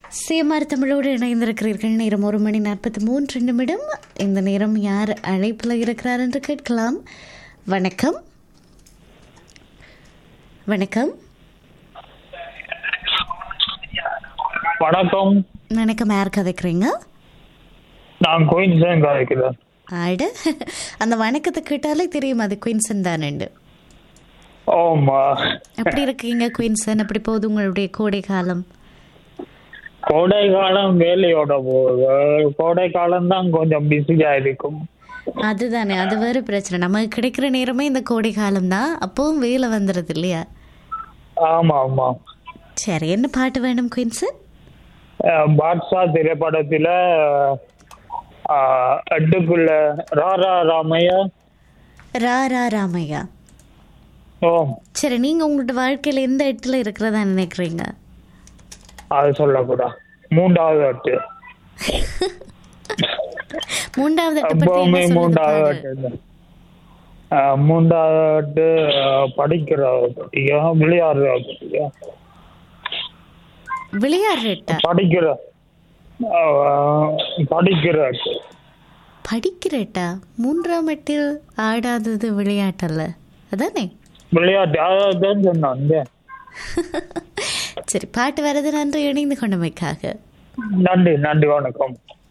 சேமார் தமிழோடு இணைந்திருக்கிறீர்கள் நேரம் ஒரு மணி நாற்பத்தி மூன்று நிமிடம் இந்த நேரம் யார் அழைப்பில் இருக்கிறார் என்று கேட்கலாம் வணக்கம் வணக்கம் வணக்கம் வணக்கம் யார் கதைக்கிறீங்க நான் கோயின்சன் கதைக்கிறேன் ஆட அந்த வணக்கத்தை கேட்டாலே தெரியும் அது குயின்சன் தானேண்டு ஆமா எப்படி இருக்கீங்க குயின்சன் எப்படி போகுது உங்களுடைய கோடை காலம் கோடை காலம் வேலையோட போகுது கோடை காலம் தான் கொஞ்சம் பிஸியா இருக்கும் அதுதானே அது வேறு பிரச்சனை நமக்கு கிடைக்கிற நேரமே இந்த கோடை காலம் தான் அப்பவும் வேலை வந்துடுது இல்லையா ஆமா ஆமா சரி என்ன பாட்டு வேணும் குயின்சன் அஹ் பாட்ஷா திரைப்படத்துல அஹ், எட்டுக்குள்ள ராரா ராமையா ரா ரா ராமையா ஓ சரி நீங்க உங்களோட வாழ்க்கையில எந்த இடத்துல இருக்கிறதா நினைக்கிறீங்க அது சொல்லக்கூடாது மூன்றாவது எட்டு மூன்றாவது எட்டை பத்தி எப்பவுமே என்ன சொல்லுது மூன்றாவது பாரு. எட்டு தான். அஹ், மூன்றாவது எட்டு அஹ், படிக்கிறது பத்தியா விளையாடுறது பத்தியா விளையாடுற எட்டா படிக்கிற அஹ், படிக்கிற எட்டு. படிக்கிற எட்டா மூன்றாம் எட்டில் ஆடாதது விளையாட்டல்ல அதானே விளையாட்டு அதான் சொன்னாங்க சரி பாட்டு வரது நன்றி இணைந்து கொண்டமைக்காக நன்றி நன்றி வணக்கம்